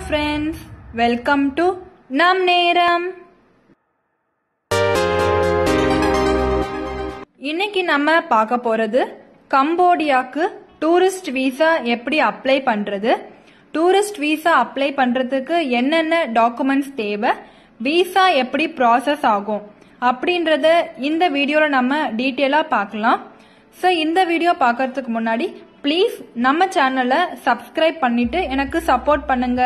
friends welcome to நம் நேரம் இன்னைக்கு நம்ம பார்க்க போறது கம்போடியாக்கு டூரிஸ்ட் வீசா எப்படி அப்ளை பண்றது டூரிஸ்ட் வீசா அப்ளை பண்றதுக்கு என்னென்ன டாக்குமெண்ட்ஸ் தேவை வீசா எப்படி ப்ராசஸ் ஆகும் அப்படின்றத இந்த வீடியோல நம்ம டீட்டெயிலா பார்க்கலாம் ஸோ இந்த வீடியோ பார்க்கறதுக்கு முன்னாடி ப்ளீஸ் நம்ம சேனலை சப்ஸ்கிரைப் பண்ணிட்டு எனக்கு சப்போர்ட் பண்ணுங்க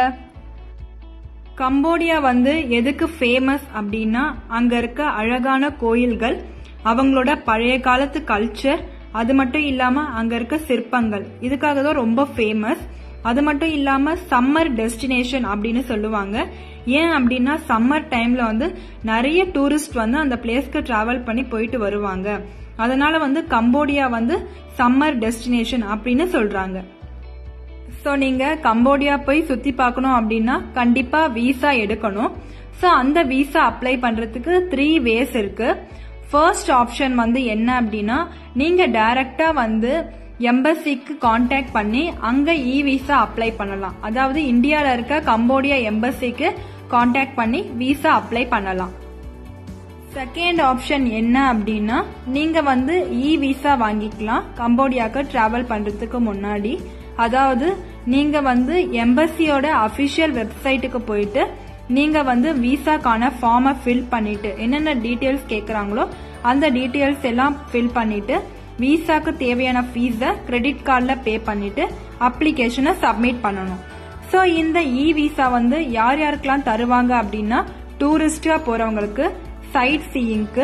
கம்போடியா வந்து எதுக்கு ஃபேமஸ் அப்படின்னா அங்க இருக்க அழகான கோயில்கள் அவங்களோட பழைய காலத்து கல்ச்சர் அது மட்டும் இல்லாம அங்க இருக்க சிற்பங்கள் இதுக்காக தான் ரொம்ப ஃபேமஸ் அது மட்டும் இல்லாம சம்மர் டெஸ்டினேஷன் அப்படின்னு சொல்லுவாங்க ஏன் அப்படின்னா சம்மர் டைம்ல வந்து நிறைய டூரிஸ்ட் வந்து அந்த பிளேஸ்க்கு டிராவல் பண்ணி போயிட்டு வருவாங்க அதனால வந்து கம்போடியா வந்து சம்மர் டெஸ்டினேஷன் அப்படின்னு சொல்றாங்க ஸோ நீங்க கம்போடியா போய் சுத்தி பார்க்கணும் அப்படின்னா கண்டிப்பா விசா எடுக்கணும் ஸோ அந்த விசா அப்ளை பண்றதுக்கு த்ரீ வேஸ் இருக்கு ஃபர்ஸ்ட் ஆப்ஷன் வந்து என்ன அப்படின்னா நீங்க டைரக்டா வந்து எம்பசிக்கு காண்டாக்ட் பண்ணி அங்க இ விசா அப்ளை பண்ணலாம் அதாவது இந்தியால இருக்க கம்போடியா எம்பசிக்கு காண்டாக்ட் பண்ணி விசா அப்ளை பண்ணலாம் செகண்ட் ஆப்ஷன் என்ன அப்படின்னா நீங்க வந்து இ விசா வாங்கிக்கலாம் கம்போடியாக்கு டிராவல் பண்றதுக்கு முன்னாடி அதாவது நீங்க வந்து எம்பசியோட அபிஷியல் வெப்சைட்டுக்கு போயிட்டு நீங்க வந்து விசாக்கான ஃபார்மை ஃபில் பண்ணிட்டு என்னென்ன டீட்டெயில்ஸ் கேட்குறாங்களோ அந்த டீட்டெயில்ஸ் எல்லாம் ஃபில் பண்ணிட்டு விசாக்கு தேவையான ஃபீஸை கிரெடிட் கார்டில் பே பண்ணிட்டு அப்ளிகேஷனை சப்மிட் பண்ணணும் ஸோ இந்த இ விசா வந்து யார் யாருக்கெல்லாம் தருவாங்க அப்படின்னா டூரிஸ்டா போறவங்களுக்கு சைட் சீயிங்க்கு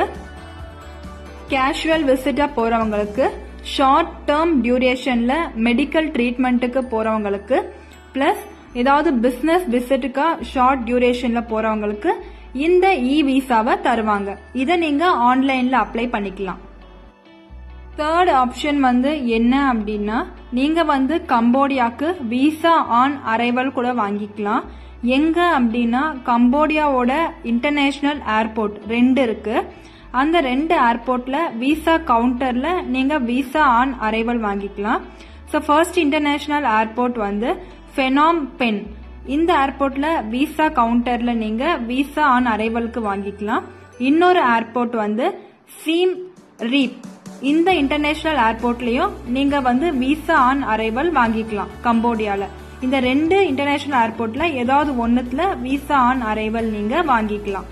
கேஷுவல் விசிட்டா போறவங்களுக்கு ஷார்ட் டேர்ம் டியூரேஷன்ல மெடிக்கல் ட்ரீட்மெண்ட்டுக்கு போறவங்களுக்கு பிளஸ் ஏதாவது பிசினஸ் விசிட்டுக்கா ஷார்ட் டியூரேஷன்ல போறவங்களுக்கு இந்த இ விசாவை தருவாங்க இதை நீங்க ஆன்லைன்ல அப்ளை பண்ணிக்கலாம் தேர்ட் ஆப்ஷன் வந்து என்ன அப்படின்னா நீங்க வந்து கம்போடியாக்கு விசா ஆன் அரைவல் கூட வாங்கிக்கலாம் எங்க அப்படின்னா கம்போடியாவோட இன்டர்நேஷனல் ஏர்போர்ட் ரெண்டு இருக்கு அந்த ரெண்டு ஏர்போர்ட்ல விசா கவுண்டர்ல நீங்க விசா ஆன் அரைவல் வாங்கிக்கலாம் ஸோ ஃபர்ஸ்ட் இன்டர்நேஷனல் ஏர்போர்ட் வந்து ஃபெனாம் பென் இந்த ஏர்போர்ட்ல விசா கவுண்டர்ல நீங்க விசா ஆன் அரைவலுக்கு வாங்கிக்கலாம் இன்னொரு ஏர்போர்ட் வந்து சீம் ரீப் இந்த இன்டர்நேஷனல் ஏர்போர்ட்லயும் நீங்க வந்து விசா ஆன் அரைவல் வாங்கிக்கலாம் கம்போடியால இந்த ரெண்டு இன்டர்நேஷனல் ஏர்போர்ட்ல ஏதாவது ஒன்னுத்துல விசா ஆன் அரைவல் நீங்க வாங்கிக்கலாம்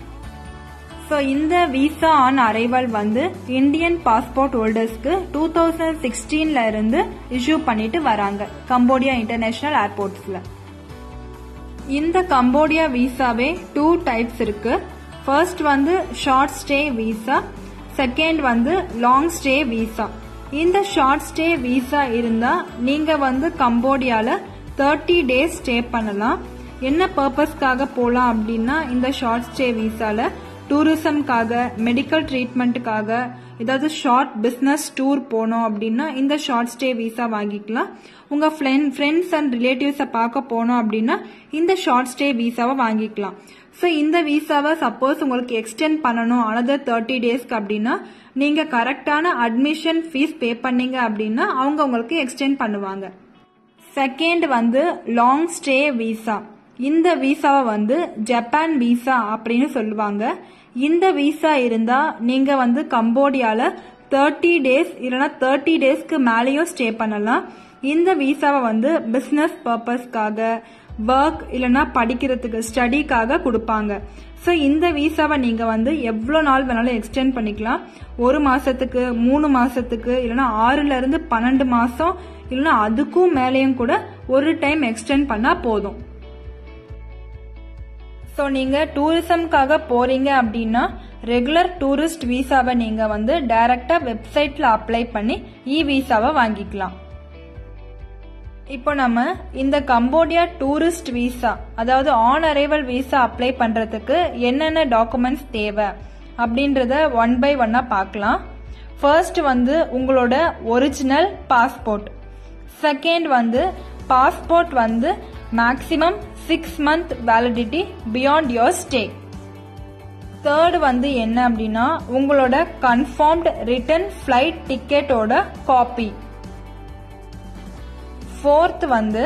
ஸோ இந்த விசா ஆன் அரைவல் வந்து இந்தியன் பாஸ்போர்ட் ஹோல்டர்ஸ்க்கு டூ தௌசண்ட் சிக்ஸ்டீன்ல இருந்து இஷ்யூ பண்ணிட்டு வராங்க கம்போடியா இன்டர்நேஷனல் ஏர்போர்ட்ஸ்ல இந்த கம்போடியா விசாவே டூ டைப்ஸ் இருக்கு ஃபர்ஸ்ட் வந்து ஷார்ட் ஸ்டே விசா செகண்ட் வந்து லாங் ஸ்டே விசா இந்த ஷார்ட் ஸ்டே விசா இருந்தா நீங்க வந்து கம்போடியால தேர்ட்டி டேஸ் ஸ்டே பண்ணலாம் என்ன பர்பஸ்க்காக போலாம் அப்படின்னா இந்த ஷார்ட் ஸ்டே விசால டூரிசம்காக மெடிக்கல் ட்ரீட்மெண்ட்டுக்காக ஏதாவது ஷார்ட் பிஸ்னஸ் டூர் போனோம் அப்படின்னா இந்த ஷார்ட் ஸ்டே விசா வாங்கிக்கலாம் உங்க ஃப்ரெண்ட்ஸ் அண்ட் ரிலேட்டிவ்ஸை பார்க்க போனோம் அப்படின்னா இந்த ஷார்ட் ஸ்டே விசாவை வாங்கிக்கலாம் ஸோ இந்த விசாவை சப்போஸ் உங்களுக்கு எக்ஸ்டெண்ட் பண்ணணும் அனதர் தேர்ட்டி டேஸ்க்கு அப்படின்னா நீங்க கரெக்டான அட்மிஷன் ஃபீஸ் பே பண்ணீங்க அப்படின்னா அவங்க உங்களுக்கு எக்ஸ்டெண்ட் பண்ணுவாங்க செகண்ட் வந்து லாங் ஸ்டே விசா இந்த விசாவை வந்து ஜப்பான் விசா அப்படின்னு சொல்லுவாங்க இந்த விசா இருந்தா நீங்க வந்து கம்போடியால தேர்ட்டி டேஸ் இல்லைன்னா தேர்ட்டி டேஸ்க்கு மேலேயும் ஸ்டே பண்ணலாம் இந்த விசாவை வந்து பிசினஸ் பர்பஸ்க்காக ஒர்க் இல்லைன்னா படிக்கிறதுக்கு ஸ்டடிக்காக கொடுப்பாங்க ஸோ இந்த விசாவை நீங்க வந்து எவ்வளோ நாள் வேணாலும் எக்ஸ்டெண்ட் பண்ணிக்கலாம் ஒரு மாசத்துக்கு மூணு மாசத்துக்கு இல்லைன்னா ஆறுல இருந்து பன்னெண்டு மாசம் இல்லைன்னா அதுக்கும் மேலேயும் கூட ஒரு டைம் எக்ஸ்டெண்ட் பண்ணா போதும் ஸோ நீங்க டூரிசம்காக போறீங்க அப்படின்னா ரெகுலர் டூரிஸ்ட் விசாவை நீங்க வந்து டைரக்டா வெப்சைட்ல அப்ளை பண்ணி இ விசாவை வாங்கிக்கலாம் இப்போ நம்ம இந்த கம்போடியா டூரிஸ்ட் விசா அதாவது ஆன் அரைவல் விசா அப்ளை பண்றதுக்கு என்னென்ன டாக்குமெண்ட்ஸ் தேவை அப்படின்றத ஒன் பை ஒன்னா பார்க்கலாம் ஃபர்ஸ்ட் வந்து உங்களோட ஒரிஜினல் பாஸ்போர்ட் செகண்ட் வந்து பாஸ்போர்ட் வந்து maximum six month validity beyond your stay third வந்து என்ன அப்படின்னா உங்களோட கன்ஃபார்ம்டு ரிட்டன் ஃப்ளைட் டிக்கெட்டோட காப்பி ஃபோர்த் வந்து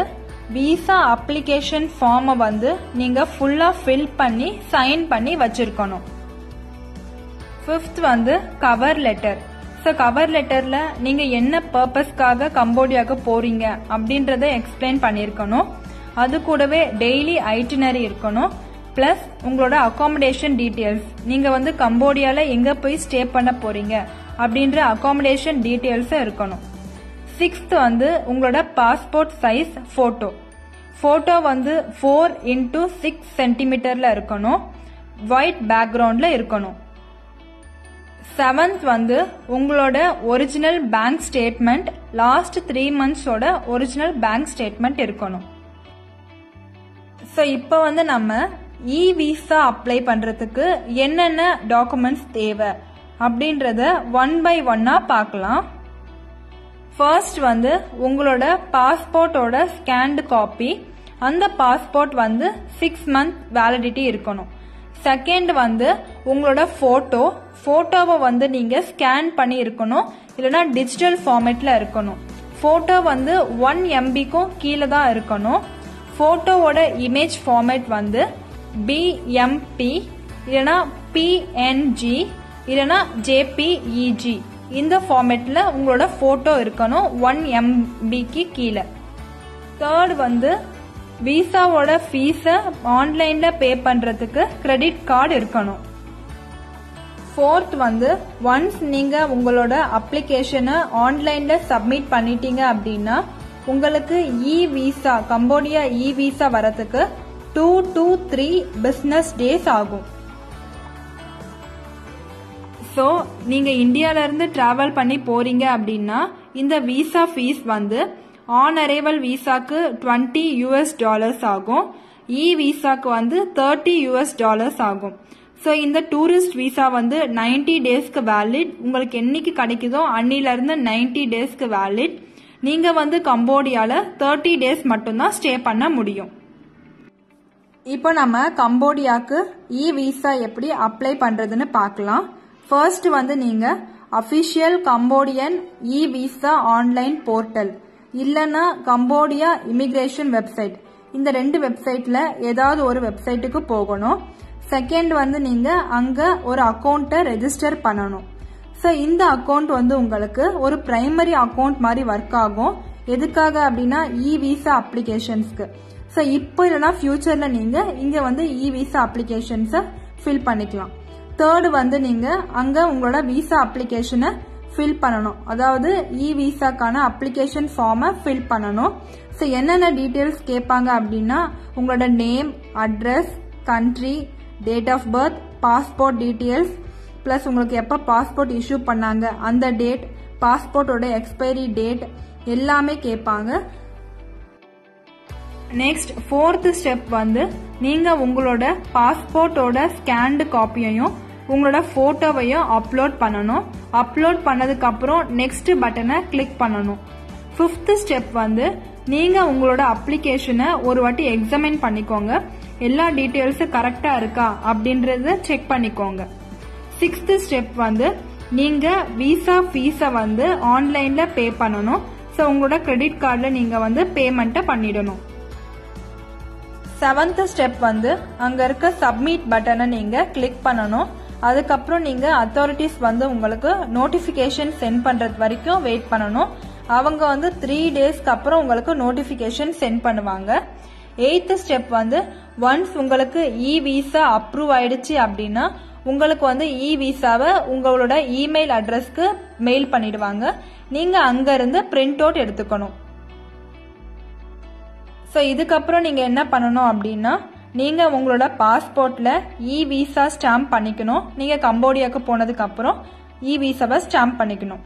விசா அப்ளிகேஷன் ஃபார்மை வந்து நீங்க ஃபுல்லா ஃபில் பண்ணி சைன் பண்ணி வச்சிருக்கணும் ஃபிஃப்த் வந்து கவர் லெட்டர் ஸோ கவர் லெட்டர்ல நீங்க என்ன பர்பஸ்க்காக கம்போடியாவுக்கு போறீங்க அப்படின்றத எக்ஸ்பிளைன் பண்ணியிருக்கணும் அது கூடவே டெய்லி ஐட்டினரி இருக்கணும் பிளஸ் உங்களோட அகாமடேஷன் டீட்டெயில்ஸ் நீங்க வந்து கம்போடியால எங்க போய் ஸ்டே பண்ண போறீங்க அப்படின்ற அகாமடேஷன் டீட்டெயில்ஸ் இருக்கணும் சிக்ஸ்த் வந்து உங்களோட பாஸ்போர்ட் சைஸ் போட்டோ போட்டோ வந்து ஃபோர் இன்டூ சிக்ஸ் சென்டிமீட்டர்ல இருக்கணும் ஒயிட் பேக்ரவுண்ட்ல இருக்கணும் செவன்த் வந்து உங்களோட original bank statement last three மந்த்ஸோட ஒரிஜினல் பேங்க் ஸ்டேட்மெண்ட் இருக்கணும் ஸோ இப்போ வந்து நம்ம இ விசா அப்ளை பண்றதுக்கு என்னென்ன டாக்குமெண்ட்ஸ் தேவை அப்படின்றத ஒன் பை ஒன்னா பார்க்கலாம் ஃபர்ஸ்ட் வந்து உங்களோட பாஸ்போர்ட்டோட ஸ்கேன்டு காப்பி அந்த பாஸ்போர்ட் வந்து சிக்ஸ் மந்த் வேலிடிட்டி இருக்கணும் செகண்ட் வந்து உங்களோட போட்டோ போட்டோவை வந்து நீங்க ஸ்கேன் பண்ணி இருக்கணும் இல்லைன்னா டிஜிட்டல் ஃபார்மேட்ல இருக்கணும் போட்டோ வந்து ஒன் எம்பிக்கும் கீழே தான் இருக்கணும் போட்டோவோட இமேஜ் ஃபார்மேட் வந்து பிஎம்பி இல்லைன்னா பிஎன்ஜி இல்லைன்னா ஜேபிஇஜி இந்த ஃபார்மேட்ல உங்களோட போட்டோ இருக்கணும் ஒன் எம்பிக்கு கீழே தேர்ட் வந்து விசாவோட ஃபீஸை ஆன்லைன்ல பே பண்றதுக்கு கிரெடிட் கார்டு இருக்கணும் ஃபோர்த் வந்து ஒன்ஸ் நீங்க உங்களோட அப்ளிகேஷனை ஆன்லைன்ல சப்மிட் பண்ணிட்டீங்க அப்படின்னா உங்களுக்கு e visa Cambodia e visa வரதுக்கு two to three business days ஆகும் ஸோ நீங்க இந்தியால இருந்து டிராவல் பண்ணி போறீங்க அப்படின்னா இந்த விசா ஃபீஸ் வந்து ஆன் அரைவல் விசாக்கு டுவெண்ட்டி யூஎஸ் டாலர்ஸ் ஆகும் இ விசாக்கு வந்து தேர்ட்டி யூஎஸ் டாலர்ஸ் ஆகும் ஸோ இந்த டூரிஸ்ட் விசா வந்து நைன்டி டேஸ்க்கு வேலிட் உங்களுக்கு என்னைக்கு கிடைக்குதோ அன்னில இருந்து நைன்டி டேஸ்க்கு வேலிட் நீங்க வந்து கம்போடியால தேர்ட்டி டேஸ் மட்டும்தான் ஸ்டே பண்ண முடியும் இப்போ நம்ம கம்போடியாக்கு இ விசா எப்படி அப்ளை பண்றதுன்னு பார்க்கலாம் ஃபர்ஸ்ட் வந்து நீங்க official Cambodian e visa online portal இல்லைன்னா கம்போடியா இமிகிரேஷன் வெப்சைட் இந்த ரெண்டு வெப்சைட்ல ஏதாவது ஒரு வெப்சைட்டுக்கு போகணும் செகண்ட் வந்து நீங்க அங்க ஒரு அக்கௌண்ட்டை ரெஜிஸ்டர் பண்ணணும் ஸோ இந்த அக்கௌண்ட் வந்து உங்களுக்கு ஒரு பிரைமரி அக்கௌண்ட் மாதிரி ஒர்க் ஆகும் எதுக்காக அப்படின்னா இ விசா அப்ளிகேஷன்ஸ்க்கு ஸோ இப்போ இல்லைனா ஃபியூச்சர்ல நீங்க இங்க வந்து இ விசா அப்ளிகேஷன்ஸை ஃபில் பண்ணிக்கலாம் தேர்டு வந்து நீங்க அங்க உங்களோட விசா அப்ளிகேஷனை ஃபில் பண்ணணும் அதாவது இ விசாக்கான அப்ளிகேஷன் ஃபார்மை ஃபில் பண்ணணும் ஸோ என்னென்ன டீட்டெயில்ஸ் கேட்பாங்க அப்படின்னா உங்களோட name address country date of birth passport details plus உங்களுக்கு எப்போ பாஸ்போர்ட் இஷ்யூ பண்ணாங்க அந்த டேட் பாஸ்போர்ட்டோட எக்ஸ்பைரி டேட் எல்லாமே கேட்பாங்க நெக்ஸ்ட் ஃபோர்த் ஸ்டெப் வந்து நீங்க உங்களோட பாஸ்போர்ட்டோட ஸ்கேன்டு காப்பியையும் உங்களோட போட்டோவையும் அப்லோட் பண்ணணும் அப்லோட் பண்ணதுக்கு அப்புறம் நெக்ஸ்ட் பட்டனை கிளிக் பண்ணணும் ஃபிஃப்த் ஸ்டெப் வந்து நீங்க உங்களோட அப்ளிகேஷனை ஒரு வாட்டி எக்ஸாமின் பண்ணிக்கோங்க எல்லா டீட்டெயில்ஸும் கரெக்டா இருக்கா அப்படின்றத செக் பண்ணிக்கோங்க சிக்ஸ்த் ஸ்டெப் வந்து நீங்க விசா ஃபீஸை வந்து ஆன்லைன்ல பே பண்ணணும் ஸோ உங்களோட கிரெடிட் கார்டில் நீங்க வந்து பேமெண்ட்டை பண்ணிடணும் செவன்த் ஸ்டெப் வந்து அங்க இருக்க சப்மிட் பட்டனை நீங்க கிளிக் பண்ணணும் அதுக்கப்புறம் நீங்க அத்தாரிட்டிஸ் வந்து உங்களுக்கு நோட்டிபிகேஷன் சென்ட் பண்றது வரைக்கும் வெயிட் பண்ணணும் அவங்க வந்து த்ரீ டேஸ்க்கு அப்புறம் உங்களுக்கு நோட்டிபிகேஷன் சென்ட் பண்ணுவாங்க எயித்து ஸ்டெப் வந்து ஒன்ஸ் உங்களுக்கு இ விசா அப்ரூவ் ஆயிடுச்சு அப்படின்னா உங்களுக்கு வந்து இ விசாவை உங்களோட இமெயில் அட்ரஸ்க்கு மெயில் பண்ணிடுவாங்க நீங்க அங்க இருந்து பிரிண்ட் அவுட் எடுத்துக்கணும் ஸோ இதுக்கப்புறம் நீங்க என்ன பண்ணணும் அப்படின்னா நீங்க உங்களோட பாஸ்போர்ட்ல இ விசா ஸ்டாம்ப் பண்ணிக்கணும் நீங்க கம்போடியாவுக்கு போனதுக்கு அப்புறம் இ விசாவை ஸ்டாம்ப் பண்ணிக்கணும்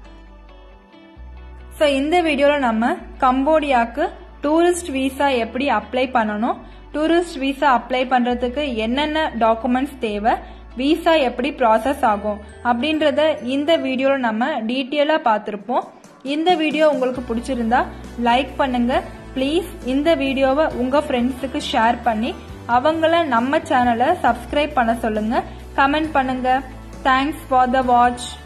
ஸோ இந்த வீடியோவில் நம்ம கம்போடியாவுக்கு டூரிஸ்ட் விசா எப்படி அப்ளை பண்ணணும் டூரிஸ்ட் விசா அப்ளை பண்ணுறதுக்கு என்னென்ன டாக்குமெண்ட்ஸ் தேவை விசா எப்படி ப்ராசஸ் ஆகும் அப்படின்றத இந்த வீடியோவில் நம்ம டீட்டெயிலாக பார்த்துருப்போம் இந்த வீடியோ உங்களுக்கு பிடிச்சிருந்தா லைக் பண்ணுங்க ப்ளீஸ் இந்த வீடியோவை உங்கள் ஃப்ரெண்ட்ஸுக்கு ஷேர் பண்ணி அவங்கள நம்ம சேனலை சப்ஸ்கிரைப் பண்ண சொல்லுங்க கமெண்ட் பண்ணுங்க தேங்க்ஸ் ஃபார் த வாட்ச்